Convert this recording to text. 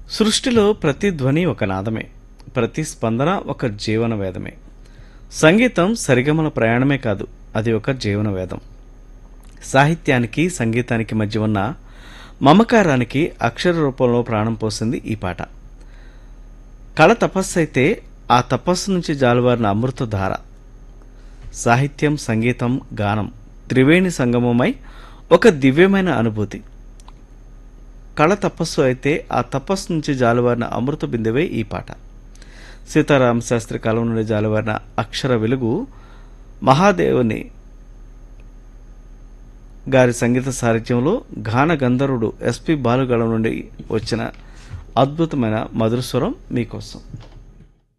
సృష్టిలో ప్రతి ధ్వని ఒక నాదమే ప్రతి స్పందన ఒక జీవన వేదమే సంగీతం సరిగమల ప్రయాణమే కాదు అది ఒక జీవన వేదం సాహిత్యానికి సంగీతానికి మధ్య ఉన్న మమకారానికి అక్షర రూపంలో ప్రాణం పోసింది ఈ పాట కళ తపస్సు అయితే ఆ తపస్సు నుంచి జాలువారిన అమృతధార సాహిత్యం సంగీతం గానం త్రివేణి సంగమమై ఒక దివ్యమైన అనుభూతి కళ తపస్సు అయితే ఆ తపస్సు నుంచి జాలువారిన అమృత బిందువే ఈ పాట సీతారామ శాస్త్రి కాలం నుండి జాలువారిన అక్షర వెలుగు మహాదేవుని గారి సంగీత సాహిత్యంలో గాన గంధర్వుడు ఎస్పి బాలుగళం నుండి వచ్చిన అద్భుతమైన మధుర స్వరం మీకోసం